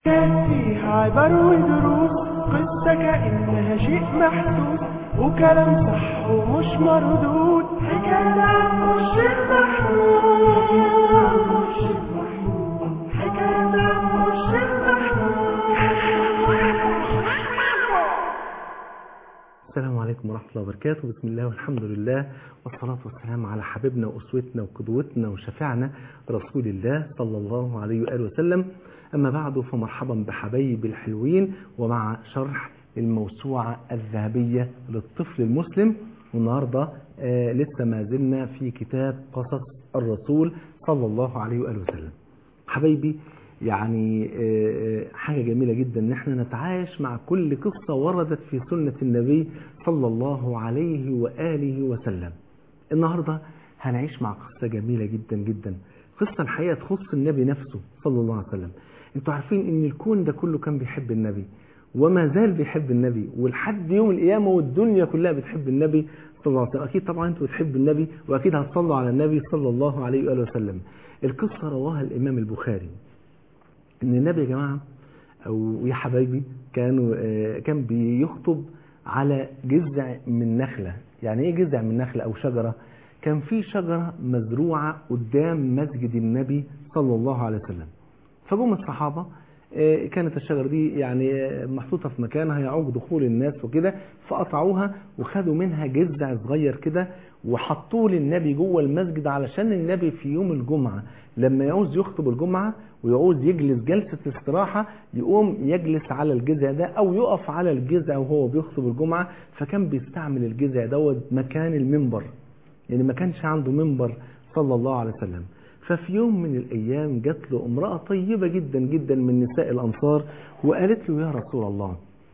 فيها عبر ودروس قصة كأنها شيء محسوس وكلام صح ومش مردود حكاية عن مرشد محمود حكاية عن مرشد السلام عليكم ورحمة الله وبركاته بسم الله والحمد لله والصلاة والسلام على حبيبنا وأسوتنا وقدوتنا وشفيعنا رسول الله صلى الله عليه وآله وسلم أما بعد فمرحبا بحبايب الحلوين ومع شرح الموسوعة الذهبية للطفل المسلم والنهاردة آه لسه ما زلنا في كتاب قصص الرسول صلى الله عليه وآله وسلم حبايبي يعني آه، حاجة جميلة جدا ان احنا نتعايش مع كل قصة وردت في سنة النبي صلى الله عليه وآله وسلم النهاردة هنعيش مع قصة جميلة جدا جدا قصة الحقيقة تخص النبي نفسه صلى الله عليه وسلم انتوا عارفين ان الكون ده كله كان بيحب النبي وما زال بيحب النبي ولحد يوم القيامة والدنيا كلها بتحب النبي صلى الله عليه وسلم أكيد طبعا انتوا بتحبوا النبي وأكيد هتصلوا على النبي صلى الله عليه وآله وسلم القصة رواها الإمام البخاري ان النبي يا جماعه او يا حبايبي كانوا آه، كان بيخطب على جذع من نخله يعني ايه جذع من نخله او شجره كان في شجره مزروعه قدام مسجد النبي صلى الله عليه وسلم فجم الصحابه آه، كانت الشجره دي يعني آه، محطوطه في مكانها يعوق دخول الناس وكده فقطعوها وخدوا منها جذع صغير كده وحطوه للنبي جوه المسجد علشان النبي في يوم الجمعه لما يعوز يخطب الجمعه ويعوز يجلس جلسة استراحة يقوم يجلس على الجذع ده أو يقف على الجذع وهو بيخطب الجمعة فكان بيستعمل الجذع دوت مكان المنبر يعني ما كانش عنده منبر صلى الله عليه وسلم ففي يوم من الأيام جات له امرأة طيبة جدا جدا من نساء الأنصار وقالت له يا رسول الله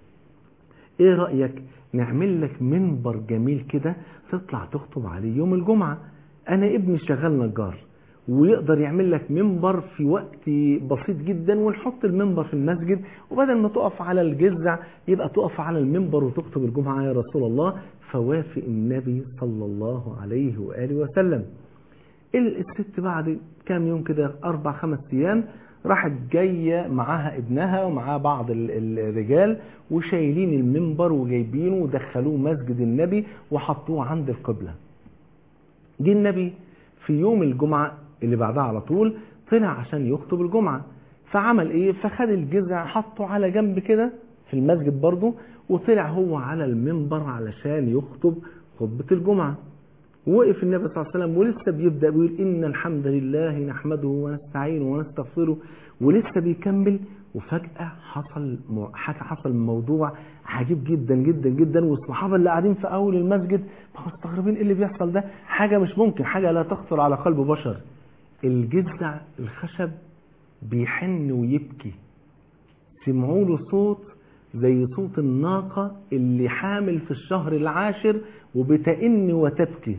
ايه رأيك نعمل لك منبر جميل كده تطلع تخطب عليه يوم الجمعة انا ابني شغال نجار ويقدر يعمل لك منبر في وقت بسيط جدا ونحط المنبر في المسجد وبدل ما تقف على الجذع يبقى تقف على المنبر وتخطب الجمعة يا رسول الله فوافق النبي صلى الله عليه وآله وسلم الست بعد كام يوم كده أربع خمس أيام راحت جاية معاها ابنها ومعاه بعض ال- الرجال وشايلين المنبر وجايبينه ودخلوه مسجد النبي وحطوه عند القبلة جه النبي في يوم الجمعة اللي بعدها على طول طلع عشان يخطب الجمعة فعمل ايه فخد الجذع حطه على جنب كده في المسجد برضه وطلع هو على المنبر علشان يخطب خطبة الجمعة وقف النبي صلى الله عليه وسلم ولسه بيبدأ بيقول إن الحمد لله نحمده ونستعينه ونستغفره ولسه بيكمل وفجأة حصل مو- حاجة حصل موضوع عجيب جدا جدا جدا والصحابة اللي قاعدين في أول المسجد بقوا مستغربين إيه اللي بيحصل ده حاجة مش ممكن حاجة لا تخطر على قلب بشر الجذع الخشب بيحن ويبكي سمعوا له صوت زي صوت الناقة اللي حامل في الشهر العاشر وبتئن وتبكي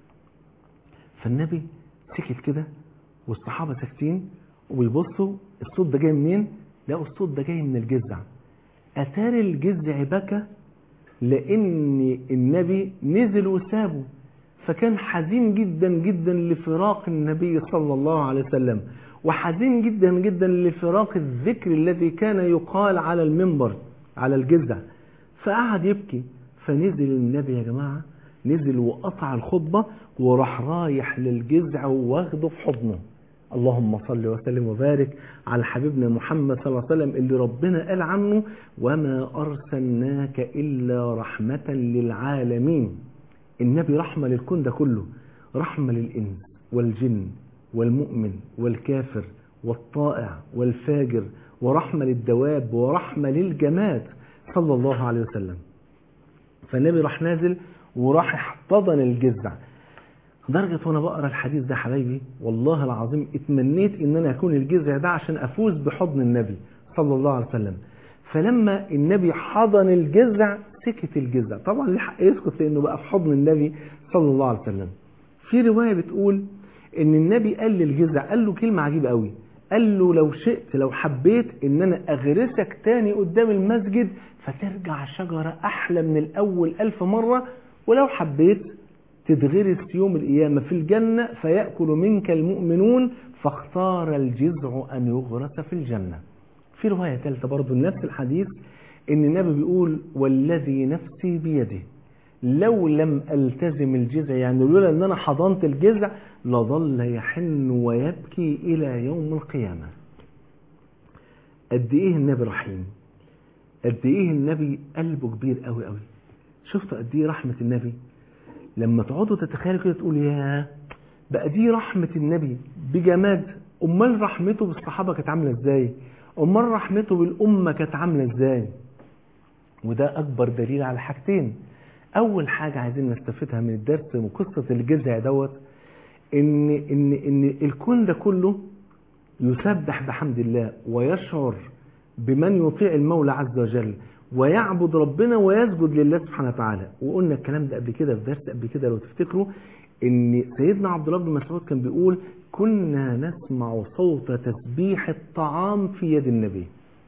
فالنبي سكت كده والصحابة ساكتين وبيبصوا الصوت ده جاي منين لقوا الصوت ده جاي من الجذع أتاري الجذع بكى لأن النبي نزل وسابه فكان حزين جدا جدا لفراق النبي صلى الله عليه وسلم وحزين جدا جدا لفراق الذكر الذي كان يقال على المنبر على الجذع فقعد يبكي فنزل النبي يا جماعة نزل وقطع الخطبة وراح رايح للجذع واخده في حضنه اللهم صل وسلم وبارك على حبيبنا محمد صلى الله عليه وسلم اللي ربنا قال عنه وما أرسلناك إلا رحمة للعالمين النبي رحمة للكون ده كله رحمة للإنس والجن والمؤمن والكافر والطائع والفاجر ورحمة للدواب ورحمة للجماد صلى الله عليه وسلم فالنبي راح نازل وراح احتضن الجذع لدرجة وانا بقرا الحديث ده حبايبي والله العظيم اتمنيت ان انا اكون الجذع ده عشان افوز بحضن النبي صلى الله عليه وسلم فلما النبي حضن الجذع سكت الجذع طبعا ليه حق يسكت لانه بقى في حضن النبي صلى الله عليه وسلم في رواية بتقول ان النبي قال للجذع قال له كلمة عجيبة قوي قال له لو شئت لو حبيت ان انا اغرسك تاني قدام المسجد فترجع شجرة احلى من الاول الف مرة ولو حبيت تتغرس يوم القيامة في الجنة فيأكل منك المؤمنون فاختار الجذع أن يغرس في الجنة في رواية ثالثة برضو نفس الحديث ان النبي بيقول والذي نفسي بيده لو لم التزم الجزع يعني لولا ان انا حضنت الجزع لظل يحن ويبكي الى يوم القيامة قد ايه النبي رحيم قد ايه النبي قلبه كبير قوي قوي شفتوا قد ايه رحمة النبي لما تقعدوا تتخيلوا كده تقول يا بقى دي رحمة النبي بجماد امال رحمته بالصحابة كانت عاملة ازاي امال رحمته بالامة كانت عاملة ازاي وده اكبر دليل على حاجتين اول حاجة عايزين نستفيدها من الدرس وقصة الجزع دوت ان ان ان الكون ده كله يسبح بحمد الله ويشعر بمن يطيع المولى عز وجل ويعبد ربنا ويسجد لله سبحانه وتعالى وقلنا الكلام ده قبل كده في درس قبل كده لو تفتكروا ان سيدنا عبد الله بن مسعود كان بيقول كنا نسمع صوت تسبيح الطعام في يد النبي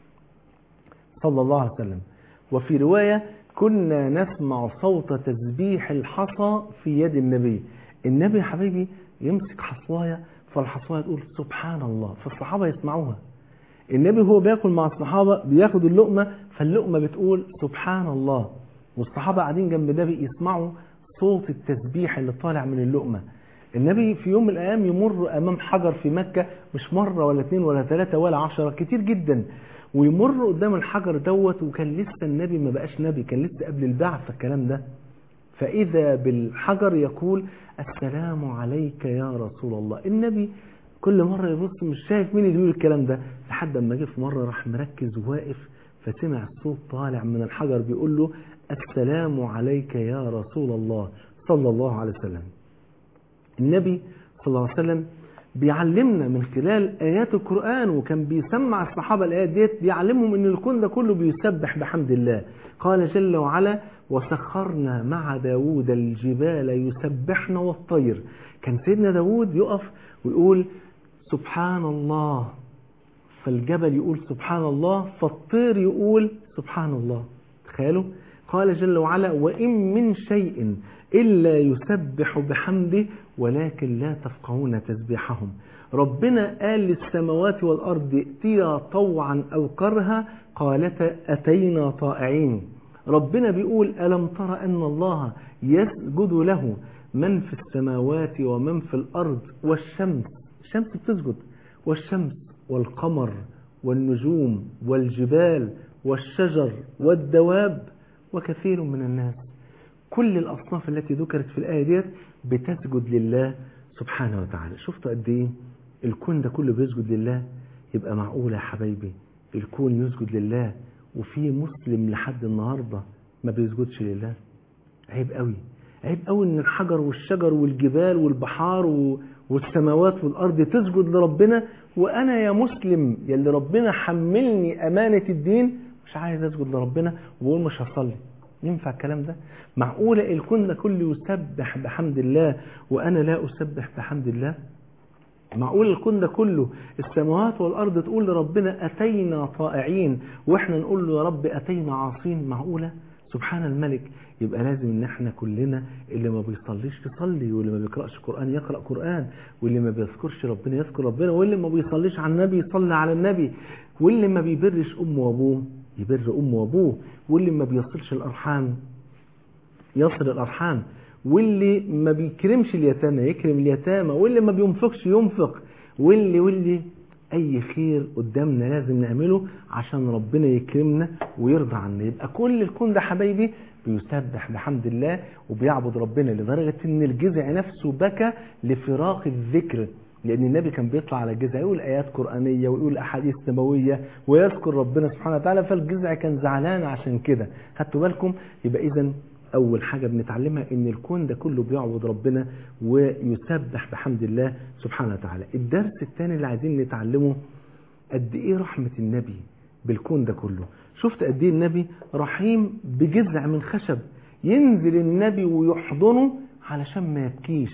صلى الله عليه وسلم وفي رواية كنا نسمع صوت تسبيح الحصى في يد النبي النبي يا حبيبي يمسك حصواية فالحصواية تقول سبحان الله فالصحابة يسمعوها النبي هو بياكل مع الصحابة بياخد اللقمة فاللقمة بتقول سبحان الله والصحابة قاعدين جنب النبي يسمعوا صوت التسبيح اللي طالع من اللقمة النبي في يوم من الأيام يمر أمام حجر في مكة مش مرة ولا اثنين ولا ثلاثة ولا عشرة كتير جدا ويمر قدام الحجر دوت وكان لسه النبي ما بقاش نبي كان لسه قبل البعث الكلام ده فإذا بالحجر يقول السلام عليك يا رسول الله النبي كل مرة يبص مش شايف مين اللي بيقول الكلام ده لحد ما جه في مرة راح مركز وواقف فسمع الصوت طالع من الحجر بيقول له السلام عليك يا رسول الله صلى الله عليه وسلم النبي صلى الله عليه وسلم بيعلمنا من خلال آيات القرآن وكان بيسمع الصحابة الآيات ديت بيعلمهم ان الكون ده كله بيسبح بحمد الله قال جل وعلا وسخرنا مع داود الجبال يسبحن والطير كان سيدنا داود يقف ويقول سبحان الله فالجبل يقول سبحان الله فالطير يقول سبحان الله تخيلوا قال جل وعلا وإن من شيء إلا يسبح بحمده ولكن لا تفقهون تسبيحهم ربنا قال للسماوات والأرض ائتيا طوعا أو كرها قالتا أتينا طائعين ربنا بيقول ألم تر أن الله يسجد له من في السماوات ومن في الأرض والشمس الشمس بتسجد والشمس والقمر والنجوم والجبال والشجر والدواب وكثير من الناس كل الأصناف التي ذكرت في الآية ديت بتسجد لله سبحانه وتعالى شفتوا قد ايه الكون ده كله بيسجد لله يبقى معقولة يا حبايبي الكون يسجد لله وفي مسلم لحد النهاردة ما بيسجدش لله عيب قوي عيب قوي ان الحجر والشجر والجبال والبحار و... والسماوات والارض تسجد لربنا وانا يا مسلم يلي ربنا حملني امانة الدين مش عايز اسجد لربنا وبقول مش هصلي ينفع الكلام ده معقولة الكون ده كله يسبح بحمد الله وانا لا اسبح بحمد الله معقول الكون ده كله السماوات والارض تقول لربنا اتينا طائعين واحنا نقول له يا رب اتينا عاصين معقوله سبحان الملك يبقى لازم ان احنا كلنا اللي ما بيصليش يصلي واللي ما بيقراش قران يقرا قران واللي ما بيذكرش ربنا يذكر ربنا واللي ما بيصليش على النبي يصلي على النبي واللي ما بيبرش امه وابوه يبر امه وابوه واللي ما بيصلش الارحام يصل الارحام واللي ما بيكرمش اليتامى يكرم اليتامى واللي ما بينفقش ينفق واللي واللي اي خير قدامنا لازم نعمله عشان ربنا يكرمنا ويرضى عنا يبقى كل الكون ده حبايبي بيسبح بحمد الله وبيعبد ربنا لدرجة ان الجذع نفسه بكى لفراق الذكر لان النبي كان بيطلع على الجذع يقول ايات قرآنية ويقول احاديث نبوية ويذكر ربنا سبحانه وتعالى فالجذع كان زعلان عشان كده خدتوا بالكم يبقى اذا أول حاجة بنتعلمها إن الكون ده كله بيعبد ربنا ويسبح بحمد الله سبحانه وتعالى الدرس الثاني اللي عايزين نتعلمه قد إيه رحمة النبي بالكون ده كله شفت قد إيه النبي رحيم بجذع من خشب ينزل النبي ويحضنه علشان ما يبكيش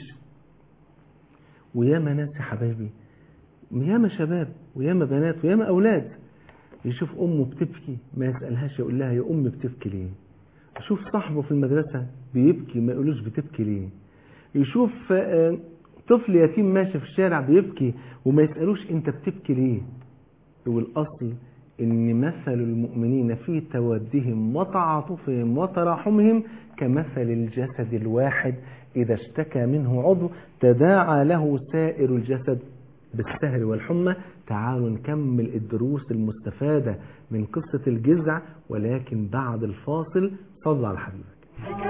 وياما ناس يا حبايبي ياما شباب وياما بنات وياما أولاد يشوف أمه بتبكي ما يسألهاش يقول لها يا أم بتبكي ليه يشوف صاحبه في المدرسة بيبكي ما يقولوش بتبكي ليه يشوف طفل يتيم ماشي في الشارع بيبكي وما يسألوش انت بتبكي ليه والأصل إن مثل المؤمنين في تودهم وتعاطفهم وتراحمهم كمثل الجسد الواحد إذا اشتكى منه عضو تداعى له سائر الجسد بالسهر والحمى تعالوا نكمل الدروس المستفادة من قصة الجزع ولكن بعد الفاصل صلى على حبيبك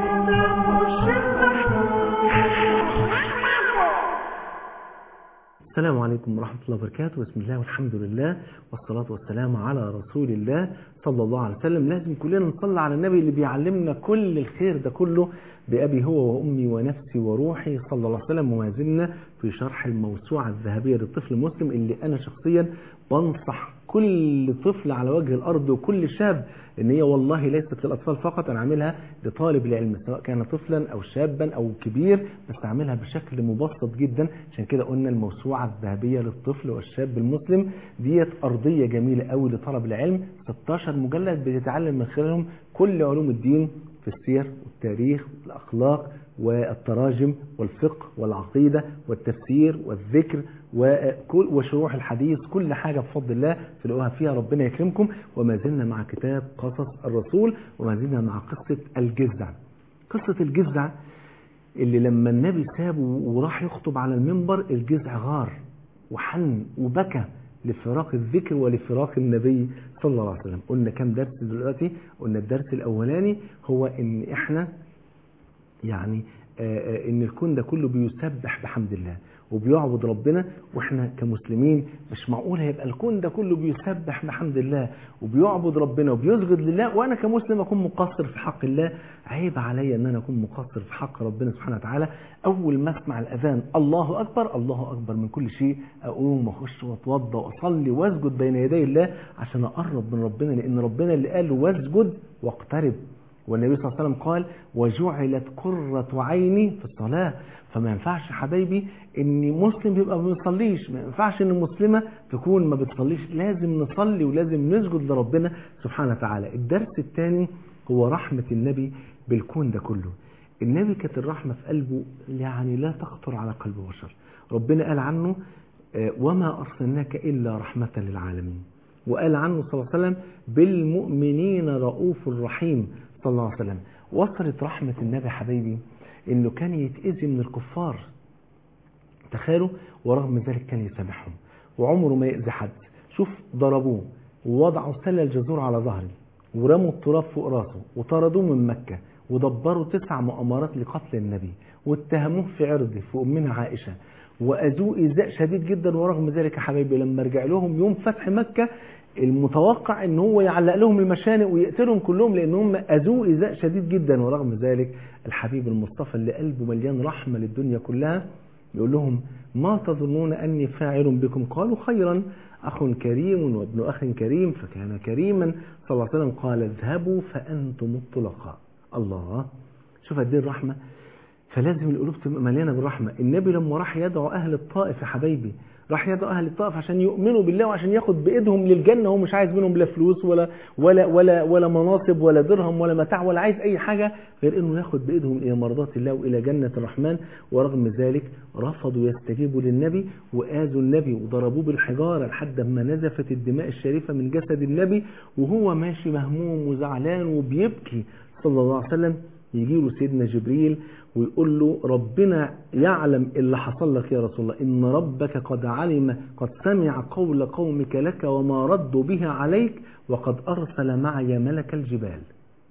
السلام عليكم ورحمة الله وبركاته بسم الله والحمد لله والصلاة والسلام على رسول الله صلى الله عليه وسلم لازم كلنا نصلي على النبي اللي بيعلمنا كل الخير ده كله بأبي هو وأمي ونفسي وروحي صلى الله عليه وسلم وما زلنا في شرح الموسوعة الذهبية للطفل المسلم اللي أنا شخصيا بنصح كل طفل على وجه الأرض وكل شاب ان هي والله ليست للأطفال فقط أنا عاملها لطالب العلم سواء كان طفلا أو شابا أو كبير بس أعملها بشكل مبسط جدا عشان كده قلنا الموسوعة الذهبية للطفل والشاب المسلم ديت أرضية جميلة قوي لطلب العلم 16 مجلد بتتعلم من خلالهم كل علوم الدين في السير والتاريخ والأخلاق والتراجم والفقه والعقيدة والتفسير والذكر وكل وشروح الحديث كل حاجة بفضل الله تلاقوها فيها ربنا يكرمكم وما زلنا مع كتاب قصص الرسول وما زلنا مع قصة الجزع قصة الجزع اللي لما النبي سابه وراح يخطب على المنبر الجزع غار وحن وبكى لفراق الذكر ولفراق النبي صلى الله عليه وسلم قلنا كم درس دلوقتي قلنا الدرس الأولاني هو ان احنا يعني ان الكون ده كله بيسبح بحمد الله وبيعبد ربنا واحنا كمسلمين مش معقول هيبقى الكون ده كله بيسبح بحمد الله وبيعبد ربنا وبيسجد لله وانا كمسلم اكون مقصر في حق الله عيب عليا ان انا اكون مقصر في حق ربنا سبحانه وتعالى اول ما اسمع الاذان الله اكبر الله اكبر من كل شيء اقوم واخش واتوضى واصلي واسجد بين يدي الله عشان اقرب من ربنا لان ربنا اللي قال واسجد واقترب والنبي صلى الله عليه وسلم قال وجعلت قرة عيني في الصلاة فما ينفعش حبايبي ان مسلم يبقى ما بيصليش ما ينفعش ان مسلمة تكون ما بتصليش لازم نصلي ولازم نسجد لربنا سبحانه وتعالى الدرس الثاني هو رحمة النبي بالكون ده كله النبي كانت الرحمة في قلبه يعني لا تخطر على قلب بشر ربنا قال عنه وما أرسلناك إلا رحمة للعالمين وقال عنه صلى الله عليه وسلم بالمؤمنين رؤوف رحيم صلى الله عليه وسلم وصلت رحمة النبي حبيبي انه كان يتأذي من الكفار تخيلوا ورغم ذلك كان يسامحهم وعمره ما يأذي حد شوف ضربوه ووضعوا سل الجزور على ظهره ورموا التراب فوق راسه وطردوه من مكة ودبروا تسع مؤامرات لقتل النبي واتهموه في عرضه في أمنا عائشة وأذوه إيذاء شديد جدا ورغم ذلك يا حبايبي لما رجع لهم يوم فتح مكة المتوقع ان هو يعلق لهم المشانق ويقتلهم كلهم لان هم اذوه ايذاء شديد جدا ورغم ذلك الحبيب المصطفى اللي قلبه مليان رحمه للدنيا كلها يقول لهم ما تظنون اني فاعل بكم قالوا خيرا اخ كريم وابن اخ كريم فكان كريما صلى الله عليه وسلم قال اذهبوا فانتم الطلقاء الله شوف قد ايه الرحمه فلازم القلوب تبقى مليانه بالرحمه النبي لما راح يدعو اهل الطائف يا حبايبي راح يدعو اهل الطائف عشان يؤمنوا بالله وعشان ياخد بايدهم للجنه هو مش عايز منهم لا فلوس ولا ولا ولا ولا مناصب ولا درهم ولا متاع ولا عايز اي حاجه غير انه ياخد بايدهم الى مرضات الله والى جنه الرحمن ورغم ذلك رفضوا يستجيبوا للنبي واذوا النبي وضربوه بالحجاره لحد ما نزفت الدماء الشريفه من جسد النبي وهو ماشي مهموم وزعلان وبيبكي صلى الله عليه وسلم يجي له سيدنا جبريل ويقول له ربنا يعلم اللي حصل لك يا رسول الله إن ربك قد علم قد سمع قول قومك لك وما ردوا به عليك وقد أرسل معي ملك الجبال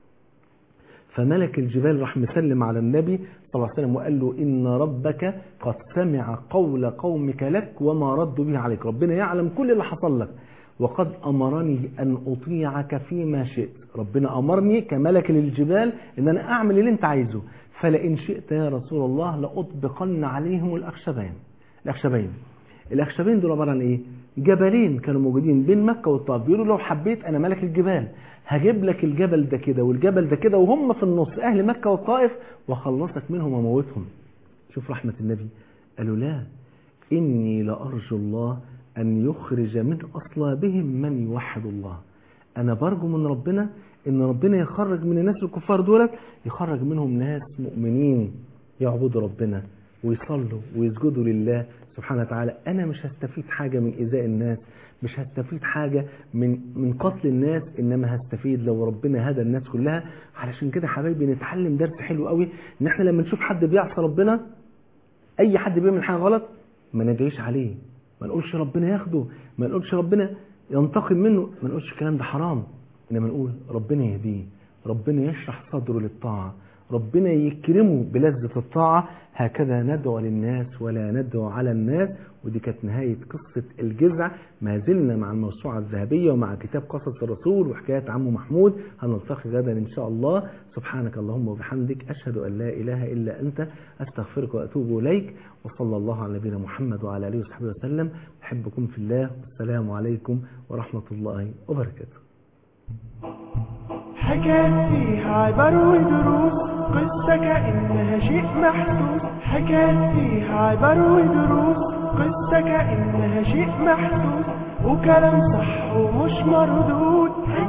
فملك الجبال راح مسلم على النبي صلى الله عليه وسلم وقال له إن ربك قد سمع قول قومك لك وما ردوا به عليك ربنا يعلم كل اللي حصل لك وقد أمرني أن أطيعك فيما شئت ربنا أمرني كملك للجبال أن أنا أعمل اللي أنت عايزه فلئن شئت يا رسول الله لأطبقن عليهم الأخشبين الأخشبين الأخشبين دول عبارة عن إيه جبلين كانوا موجودين بين مكة والطائف بيقولوا لو حبيت أنا ملك الجبال هجيب لك الجبل ده كده والجبل ده كده وهم في النص أهل مكة والطائف وخلصك منهم وموتهم شوف رحمة النبي قالوا لا إني لأرجو الله أن يخرج من أصلابهم من يوحد الله أنا برجو من ربنا إن ربنا يخرج من الناس الكفار دولت يخرج منهم ناس مؤمنين يعبدوا ربنا ويصلوا ويسجدوا لله سبحانه وتعالى انا مش هستفيد حاجة من ايذاء الناس مش هستفيد حاجة من من قتل الناس انما هستفيد لو ربنا هدى الناس كلها علشان كده حبايبي نتعلم درس حلو قوي ان احنا لما نشوف حد بيعصى ربنا اي حد بيعمل حاجة غلط ما ندعيش عليه ما نقولش ربنا ياخده ما نقولش ربنا ينتقم منه ما نقولش الكلام ده حرام انما نقول ربنا يهديه ربنا يشرح صدره للطاعة ربنا يكرمه بلذة الطاعة هكذا ندعو للناس ولا ندعو على الناس ودي كانت نهاية قصة الجزع ما زلنا مع الموسوعة الذهبية ومع كتاب قصص الرسول وحكاية عمه محمود هنلتقي غدا إن شاء الله سبحانك اللهم وبحمدك أشهد أن لا إله إلا أنت أستغفرك وأتوب إليك وصلى الله على نبينا محمد وعلى آله وصحبه وسلم أحبكم في الله والسلام عليكم ورحمة الله وبركاته حكايات فيها عبر ودروس قصة كأنها شيء محسوس حكايات فيها عبر ودروس قصة كأنها شيء محسوس وكلام صح ومش مردود